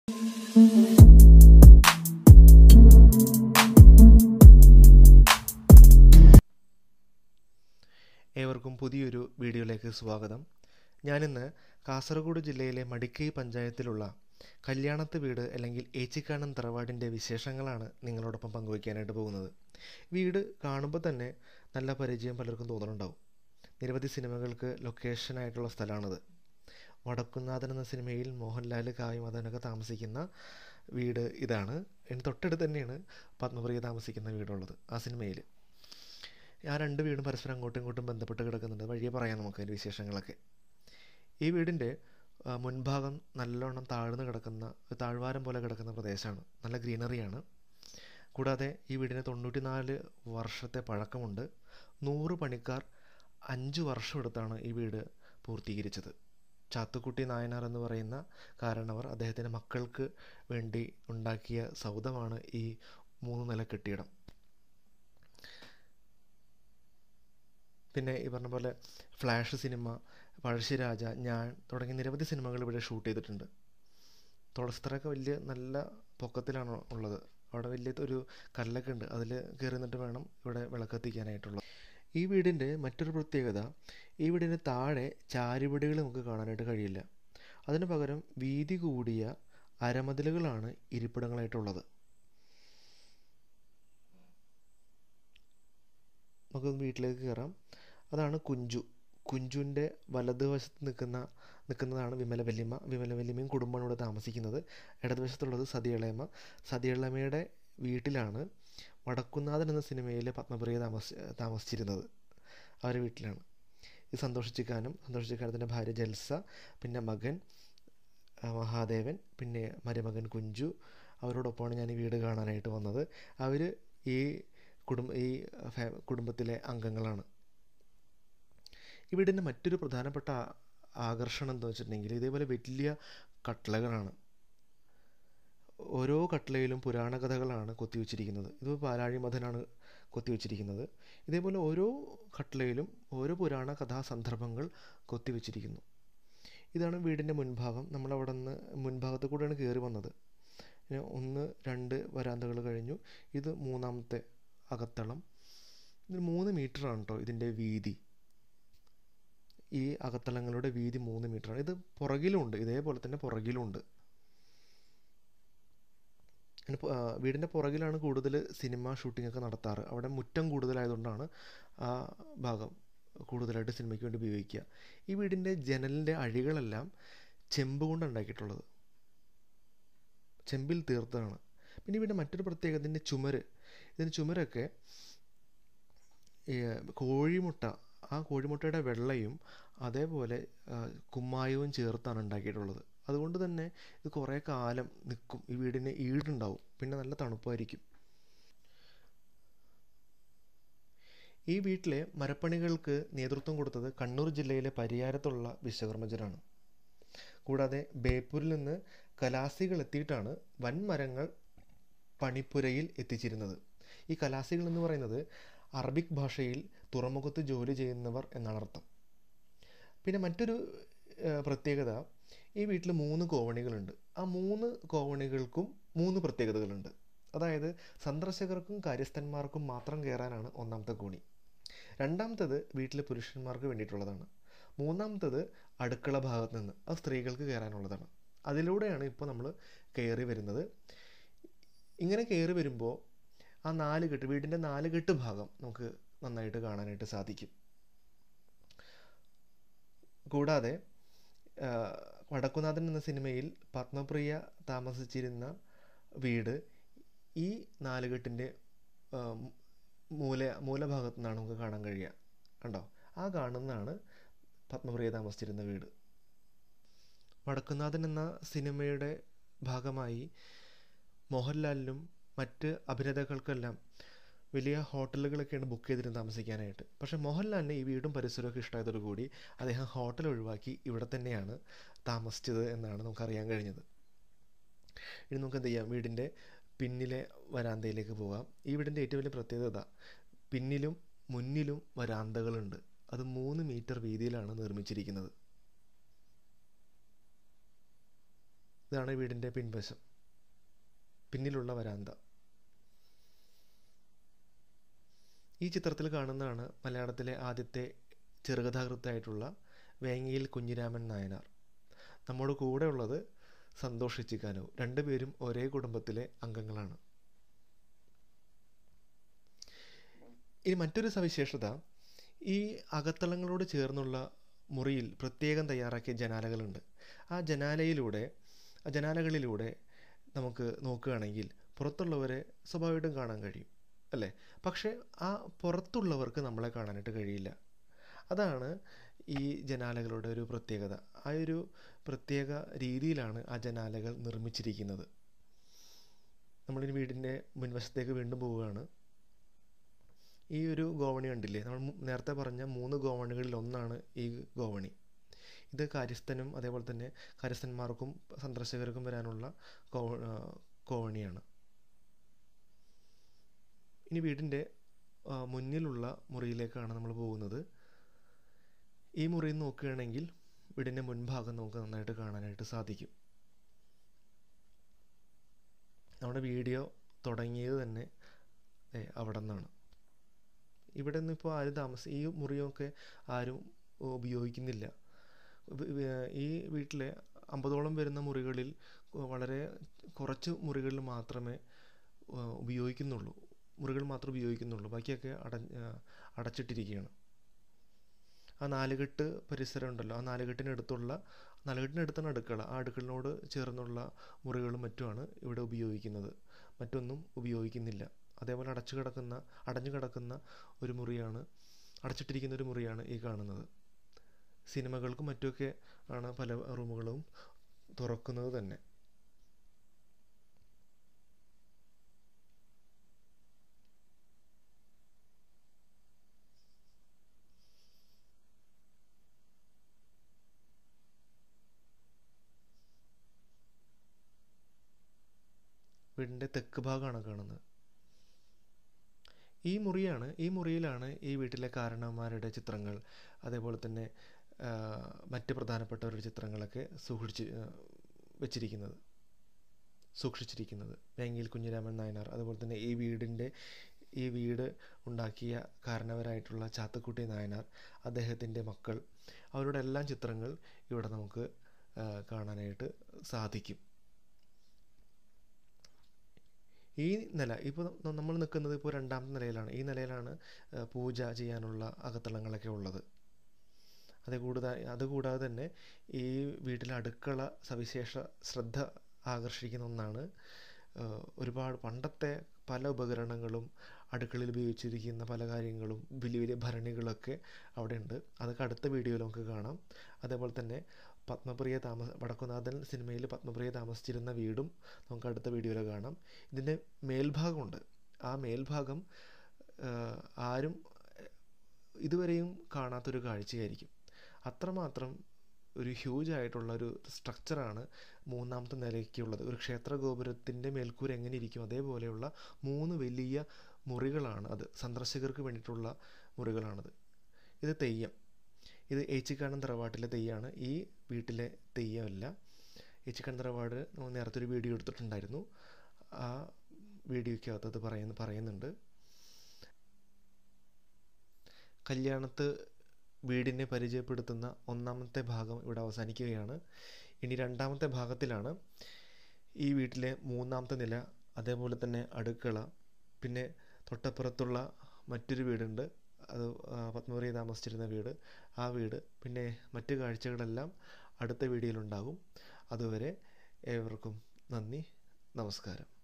ഏവർക്കും പുതിയൊരു വീഡിയോയിലേക്ക് സ്വാഗതം ഞാനിന്ന് കാസർഗോഡ് ജില്ലയിലെ മടിക്കൈ പഞ്ചായത്തിലുള്ള കല്യാണത്ത് വീട് അല്ലെങ്കിൽ ഏച്ചിക്കാനം തറവാടിൻ്റെ വിശേഷങ്ങളാണ് നിങ്ങളോടൊപ്പം പങ്കുവയ്ക്കാനായിട്ട് പോകുന്നത് വീട് കാണുമ്പോൾ തന്നെ നല്ല പരിചയം പലർക്കും തോന്നുന്നുണ്ടാവും നിരവധി സിനിമകൾക്ക് ലൊക്കേഷനായിട്ടുള്ള സ്ഥലമാണിത് വടക്കുന്നാഥൻ എന്ന സിനിമയിൽ മോഹൻലാൽ കാവ്യമദനൊക്കെ താമസിക്കുന്ന വീട് ഇതാണ് ഇതിന് തൊട്ടടുത്ത് തന്നെയാണ് പത്മപ്രിയ താമസിക്കുന്ന വീടുള്ളത് ആ സിനിമയിൽ ആ രണ്ട് വീടും പരസ്പരം അങ്ങോട്ടും ഇങ്ങോട്ടും ബന്ധപ്പെട്ട് കിടക്കുന്നുണ്ട് വഴിയെ പറയാം നമുക്ക് അതിൻ്റെ വിശേഷങ്ങളൊക്കെ ഈ വീടിൻ്റെ ആ, മുൻഭാഗം നല്ലോണം താഴ്ന്നു കിടക്കുന്ന ഒരു താഴ്വാരം പോലെ കിടക്കുന്ന പ്രദേശമാണ് നല്ല ഗ്രീനറിയാണ് കൂടാതെ ഈ വീടിന് തൊണ്ണൂറ്റി നാല് വർഷത്തെ പഴക്കമുണ്ട് നൂറ് പണിക്കാർ അഞ്ച് വർഷം എടുത്താണ് ഈ വീട് പൂർത്തീകരിച്ചത് ചാത്തുക്കുട്ടി നായനാർ എന്ന് പറയുന്ന കാരണവർ അദ്ദേഹത്തിൻ്റെ മക്കൾക്ക് വേണ്ടി ഉണ്ടാക്കിയ സൗധമാണ് ഈ മൂന്ന് നില കെട്ടിടം പിന്നെ ഈ പറഞ്ഞ പോലെ ഫ്ലാഷ് സിനിമ പഴശ്ശിരാജ ഞാൻ തുടങ്ങിയ നിരവധി സിനിമകൾ ഇവിടെ ഷൂട്ട് ചെയ്തിട്ടുണ്ട് തുളസിത്തറയൊക്കെ വലിയ നല്ല പൊക്കത്തിലാണ് ഉള്ളത് അവിടെ വലിയ ഒരു കല്ലൊക്കെ ഉണ്ട് അതിൽ കയറി നിന്നിട്ട് വേണം ഇവിടെ വിളക്കെത്തിക്കാനായിട്ടുള്ളത് ഈ വീടിൻ്റെ മറ്റൊരു പ്രത്യേകത ഈ വീടിന് താഴെ ചാരുപടികൾ നമുക്ക് കാണാനായിട്ട് കഴിയില്ല അതിന് പകരം വീതി കൂടിയ അരമതിലുകളാണ് ഇരിപ്പിടങ്ങളായിട്ടുള്ളത് നമുക്ക് വീട്ടിലേക്ക് കയറാം അതാണ് കുഞ്ചു കുഞ്ചുവിൻ്റെ വലതുവശത്ത് നിൽക്കുന്ന നിൽക്കുന്നതാണ് വിമല വല്യമ്മ വിമല വല്യമ്മയും കുടുംബമാണ് ഇവിടെ താമസിക്കുന്നത് ഇടതുവശത്തുള്ളത് സതിയളയമ്മ സതിയളമ്മയുടെ വീട്ടിലാണ് വടക്കുന്നാഥൻ എന്ന സിനിമയിൽ പത്മപ്രിയ താമസ താമസിച്ചിരുന്നത് അവരുടെ വീട്ടിലാണ് ഇത് സന്തോഷിച്ചിക്കാനും സന്തോഷിച്ചിക്കാനത്തിൻ്റെ ഭാര്യ ജൽസ പിന്നെ മകൻ ആ, മഹാദേവൻ പിന്നെ മരുമകൻ കുഞ്ചു അവരോടൊപ്പമാണ് ഞാൻ ഈ വീട് കാണാനായിട്ട് വന്നത് അവർ ഈ കുടുംബ ഈ ഫാ കുടുംബത്തിലെ അംഗങ്ങളാണ് ഈ വീടിൻ്റെ മറ്റൊരു പ്രധാനപ്പെട്ട ആ- ആകർഷണം എന്താ വെച്ചിട്ടുണ്ടെങ്കിൽ ഇതേപോലെ വലിയ കട്ട്ളകളാണ് ഓരോ കട്ട്ളയിലും പുരാണ കഥകളാണ് കൊത്തിവെച്ചിരിക്കുന്നത് ഇത് പാലാഴി മഥനാണ് കൊത്തിവെച്ചിരിക്കുന്നത് ഇതേപോലെ ഓരോ കട്ട്ളയിലും ഓരോ പുരാണ കഥാസന്ദർഭങ്ങൾ കൊത്തിവെച്ചിരിക്കുന്നു ഇതാണ് വീടിൻ്റെ മുൻഭാഗം നമ്മളവിടെ നിന്ന് മുൻഭാഗത്ത് കൂടെയാണ് കയറി വന്നത് പിന്നെ ഒന്ന് രണ്ട് വരാന്തകൾ കഴിഞ്ഞു ഇത് മൂന്നാമത്തെ അകത്തളം ഇത് മൂന്ന് മീറ്ററാണ് കേട്ടോ ഇതിൻ്റെ വീതി ഈ അകത്തളങ്ങളുടെ വീതി മൂന്ന് മീറ്ററാണ് ഇത് പുറകിലുമുണ്ട് ഇതേപോലെ തന്നെ പുറകിലുമുണ്ട് പിന്നെ പു- ആ, വീടിൻ്റെ പുറകിലാണ് കൂടുതൽ സിനിമ ഷൂട്ടിംഗ് ഒക്കെ നടത്താറ് അവിടെ മുറ്റം കൂടുതലായതുകൊണ്ടാണ് ആ ഭാഗം കൂടുതലായിട്ട് സിനിമയ്ക്ക് വേണ്ടി ഉപയോഗിക്കുക ഈ വീടിൻ്റെ ജനലിൻ്റെ അഴികളെല്ലാം ചെമ്പ് കൊണ്ട് ഉണ്ടാക്കിയിട്ടുള്ളത് ചെമ്പിൽ തീർത്തതാണ് പിന്നെ ഇവിടെ മറ്റൊരു പ്രത്യേകത ഇതിൻ്റെ ചുമര് ഇതിൻ്റെ ചുമരൊക്കെ ഈ കോഴിമുട്ട ആ കോഴിമുട്ടയുടെ വെള്ളയും അതേപോലെ ആ, കുമ്മായവും ചേർത്താണ് ഉണ്ടാക്കിയിട്ടുള്ളത് അതുകൊണ്ട് തന്നെ ഇത് കുറേ കാലം നിൽക്കും ഈ വീടിന് ഈടുണ്ടാവും പിന്നെ നല്ല തണുപ്പായിരിക്കും ഈ വീട്ടിലെ മരപ്പണികൾക്ക് നേതൃത്വം കൊടുത്തത് കണ്ണൂർ ജില്ലയിലെ പരിയാരത്തുള്ള വിശ്വകർമ്മജരാണ് കൂടാതെ ബേപ്പൂരിൽ നിന്ന് കലാസികൾ എത്തിയിട്ടാണ് വൻമരങ്ങൾ പണിപ്പുരയിൽ എത്തിച്ചിരുന്നത് ഈ കലാസികൾ എന്ന് പറയുന്നത് അറബിക് ഭാഷയിൽ തുറമുഖത്ത് ജോലി ചെയ്യുന്നവർ എന്നാണ് അർത്ഥം പിന്നെ മറ്റൊരു ആ, പ്രത്യേകത ഈ വീട്ടിൽ മൂന്ന് കോവണികളുണ്ട് ആ മൂന്ന് കോവണികൾക്കും മൂന്ന് പ്രത്യേകതകളുണ്ട് അതായത് സന്ദർശകർക്കും കാര്യസ്ഥന്മാർക്കും മാത്രം കയറാനാണ് ഒന്നാമത്തെ കോണി രണ്ടാമത്തേത് വീട്ടിലെ പുരുഷന്മാർക്ക് വേണ്ടിയിട്ടുള്ളതാണ് മൂന്നാമത്തേത് അടുക്കള ഭാഗത്ത് നിന്ന് അത് സ്ത്രീകൾക്ക് കയറാനുള്ളതാണ് അതിലൂടെയാണ് ഇപ്പോൾ നമ്മൾ കയറി വരുന്നത് ഇങ്ങനെ കയറി വരുമ്പോൾ ആ നാല് കെട്ട് വീടിൻ്റെ നാല് കെട്ട് ഭാഗം നമുക്ക് നന്നായിട്ട് കാണാനായിട്ട് സാധിക്കും കൂടാതെ ആ, വടക്കുനാഥൻ എന്ന സിനിമയിൽ പത്മപ്രിയ താമസിച്ചിരുന്ന വീട് ഈ നാലുകെട്ടിൻ്റെ ആ, മൂല മൂലഭാഗത്തു നിന്നാണ് നമുക്ക് കാണാൻ കഴിയുക കണ്ടോ ആ കാണുന്നതാണ് പത്മപ്രിയ താമസിച്ചിരുന്ന വീട് വടക്കുനാഥൻ എന്ന സിനിമയുടെ ഭാഗമായി മോഹൻലാലിനും മറ്റ് അഭിനേതാക്കൾക്കെല്ലാം വലിയ ഹോട്ടലുകളൊക്കെയാണ് ബുക്ക് ചെയ്തിരുന്നത് താമസിക്കാനായിട്ട് പക്ഷേ മോഹൻലാലിന് ഈ വീടും പരിസരമൊക്കെ ഇഷ്ടമായതോടുകൂടി അദ്ദേഹം ഹോട്ടൽ ഒഴിവാക്കി ഇവിടെ തന്നെയാണ് താമസിച്ചത് എന്നാണ് നമുക്കറിയാൻ കഴിഞ്ഞത് ഇനി നമുക്ക് എന്ത് ചെയ്യാം വീടിൻ്റെ പിന്നിലെ വരാന്തയിലേക്ക് പോകാം ഈ വീടിൻ്റെ ഏറ്റവും വലിയ പ്രത്യേകത പിന്നിലും മുന്നിലും വരാന്തകളുണ്ട് അത് മൂന്ന് മീറ്റർ വീതിയിലാണ് നിർമ്മിച്ചിരിക്കുന്നത് ഇതാണ് വീടിൻ്റെ പിൻവശം പിന്നിലുള്ള വരാന്ത ഈ ചിത്രത്തിൽ കാണുന്നതാണ് മലയാളത്തിലെ ആദ്യത്തെ ചെറുകഥാകൃത്തായിട്ടുള്ള വേങ്ങയിൽ കുഞ്ഞിരാമൻ നായനാർ നമ്മുടെ കൂടെ ഉള്ളത് സന്തോഷ് ഇച്ചിക്കാനോ രണ്ടുപേരും ഒരേ കുടുംബത്തിലെ അംഗങ്ങളാണ് ഇനി മറ്റൊരു സവിശേഷത ഈ അകത്തളങ്ങളോട് ചേർന്നുള്ള മുറിയിൽ പ്രത്യേകം തയ്യാറാക്കിയ ജനാലകളുണ്ട് ആ ജനാലയിലൂടെ ആ ജനാലകളിലൂടെ നമുക്ക് നോക്കുകയാണെങ്കിൽ പുറത്തുള്ളവരെ സ്വാഭാവികമായിട്ടും കാണാൻ കഴിയും അല്ലേ പക്ഷേ ആ പുറത്തുള്ളവർക്ക് നമ്മളെ കാണാനായിട്ട് കഴിയില്ല അതാണ് ഈ ജനാലകളുടെ ഒരു പ്രത്യേകത ആ ഒരു പ്രത്യേക രീതിയിലാണ് ആ ജനാലകൾ നിർമ്മിച്ചിരിക്കുന്നത് നമ്മളിനി വീടിൻ്റെ മുൻവശത്തേക്ക് വീണ്ടും പോവുകയാണ് ഈ ഒരു ഗോവണി കണ്ടില്ലേ നമ്മൾ നേരത്തെ പറഞ്ഞ മൂന്ന് ഗോവണികളിൽ ഒന്നാണ് ഈ ഗോവണി ഇത് കാര്യസ്ഥനും അതേപോലെ തന്നെ കാര്യസ്ഥന്മാർക്കും സന്ദർശകർക്കും വരാനുള്ള ഗോവ ഗോവണിയാണ് ഇനി വീടിൻ്റെ മുന്നിലുള്ള മുറിയിലേക്കാണ് നമ്മൾ പോകുന്നത് ഈ മുറിയിൽ നോക്കുകയാണെങ്കിൽ വീടിൻ്റെ മുൻഭാഗം നമുക്ക് നന്നായിട്ട് കാണാനായിട്ട് സാധിക്കും നമ്മുടെ വീഡിയോ തുടങ്ങിയത് തന്നെ അവിടെ നിന്നാണ് ഇവിടെ നിന്ന് ഇപ്പോൾ ആരും താമസം ഈ മുറിയൊക്കെ ആരും ഉപയോഗിക്കുന്നില്ല ഈ വീട്ടിലെ അമ്പതോളം വരുന്ന മുറികളിൽ വളരെ കുറച്ച് മുറികളിൽ മാത്രമേ ഉപയോഗിക്കുന്നുള്ളൂ മുറികൾ മാത്രമേ ഉപയോഗിക്കുന്നുള്ളൂ ബാക്കിയൊക്കെ അട അടച്ചിട്ടിരിക്കുകയാണ് ആ നാലുകെട്ട് പരിസരം ഉണ്ടല്ലോ ആ നാലുകെട്ടിനടുത്തുള്ള നാലുകെട്ടിനടുത്താണ് അടുക്കള ആ അടുക്കളയോട് ചേർന്നുള്ള മുറികളും മറ്റുമാണ് ഇവിടെ ഉപയോഗിക്കുന്നത് മറ്റൊന്നും ഉപയോഗിക്കുന്നില്ല അതേപോലെ അടച്ചു കിടക്കുന്ന അടഞ്ഞു കിടക്കുന്ന ഒരു മുറിയാണ് അടച്ചിട്ടിരിക്കുന്ന ഒരു മുറിയാണ് ഈ കാണുന്നത് സിനിമകൾക്കും മറ്റുമൊക്കെ ആണ് പല റൂമുകളും തുറക്കുന്നത് തന്നെ വീടിൻ്റെ തെക്ക് ഭാഗമാണ് കാണുന്നത് ഈ മുറിയാണ് ഈ മുറിയിലാണ് ഈ വീട്ടിലെ കാരണവന്മാരുടെ ചിത്രങ്ങൾ അതേപോലെ തന്നെ മറ്റ് പ്രധാനപ്പെട്ടവരുടെ ചിത്രങ്ങളൊക്കെ സൂക്ഷിച്ച് വെച്ചിരിക്കുന്നത് സൂക്ഷിച്ചിരിക്കുന്നത് വേങ്ങിയിൽ കുഞ്ഞിരാമൻ നായനാർ അതുപോലെ തന്നെ ഈ വീടിൻ്റെ ഈ വീട് ഉണ്ടാക്കിയ കാരണവരായിട്ടുള്ള ചാത്തക്കുട്ടി നായനാർ അദ്ദേഹത്തിൻ്റെ മക്കൾ അവരുടെ എല്ലാം ചിത്രങ്ങൾ ഇവിടെ നമുക്ക് കാണാനായിട്ട് സാധിക്കും ഈ നില ഇപ്പോൾ നമ്മൾ നിൽക്കുന്നത് ഇപ്പോൾ രണ്ടാമത്തെ നിലയിലാണ് ഈ നിലയിലാണ് പൂജ ചെയ്യാനുള്ള അകത്തളങ്ങളൊക്കെ ഉള്ളത് അത് കൂടാതെ അതുകൂടാതെ തന്നെ ഈ വീട്ടിലെ അടുക്കള സവിശേഷ ശ്രദ്ധ ആകർഷിക്കുന്ന ഒന്നാണ് ഒരുപാട് പണ്ടത്തെ പല ഉപകരണങ്ങളും അടുക്കളയിൽ ഉപയോഗിച്ചിരിക്കുന്ന പല കാര്യങ്ങളും വലിയ വലിയ ഭരണികളൊക്കെ അവിടെ ഉണ്ട് അതൊക്കെ അടുത്ത വീഡിയോയിൽ നമുക്ക് കാണാം അതേപോലെ തന്നെ പത്മപ്രിയ താമസ വടക്കുനാഥൻ സിനിമയിൽ പത്മപ്രിയ താമസിച്ചിരുന്ന വീടും നമുക്ക് അടുത്ത വീഡിയോയിൽ കാണാം ഇതിൻ്റെ മേൽഭാഗമുണ്ട് ആ മേൽഭാഗം ആരും ഇതുവരെയും കാണാത്തൊരു കാഴ്ചയായിരിക്കും അത്രമാത്രം ഒരു ഹ്യൂജ് ആയിട്ടുള്ള ഒരു സ്ട്രക്ചറാണ് മൂന്നാമത്തെ നിലയ്ക്കുള്ളത് ഒരു ക്ഷേത്ര ഗോപുരത്തിൻ്റെ മേൽക്കൂര എങ്ങനെ ഇരിക്കും അതേപോലെയുള്ള മൂന്ന് വലിയ മുറികളാണ് അത് സന്ദർശകർക്ക് വേണ്ടിയിട്ടുള്ള മുറികളാണത് ഇത് തെയ്യം ഇത് ഏച്ചിക്കാനം തറവാട്ടിലെ തെയ്യമാണ് ഈ വീട്ടിലെ തെയ്യമല്ല ഏച്ചിക്കാനം തറവാട് നമ്മൾ നേരത്തെ ഒരു വീഡിയോ എടുത്തിട്ടുണ്ടായിരുന്നു ആ വീഡിയോയ്ക്കകത്ത് അത് പറയുന്ന പറയുന്നുണ്ട് കല്യാണത്ത് വീടിനെ പരിചയപ്പെടുത്തുന്ന ഒന്നാമത്തെ ഭാഗം ഇവിടെ അവസാനിക്കുകയാണ് ഇനി രണ്ടാമത്തെ ഭാഗത്തിലാണ് ഈ വീട്ടിലെ മൂന്നാമത്തെ നില അതേപോലെ തന്നെ അടുക്കള പിന്നെ തൊട്ടപ്പുറത്തുള്ള മറ്റൊരു വീടുണ്ട് അത് പത്മപുരി താമസിച്ചിരുന്ന വീട് ആ വീട് പിന്നെ മറ്റു കാഴ്ചകളെല്ലാം അടുത്ത വീഡിയോയിലുണ്ടാകും അതുവരെ ഏവർക്കും നന്ദി നമസ്കാരം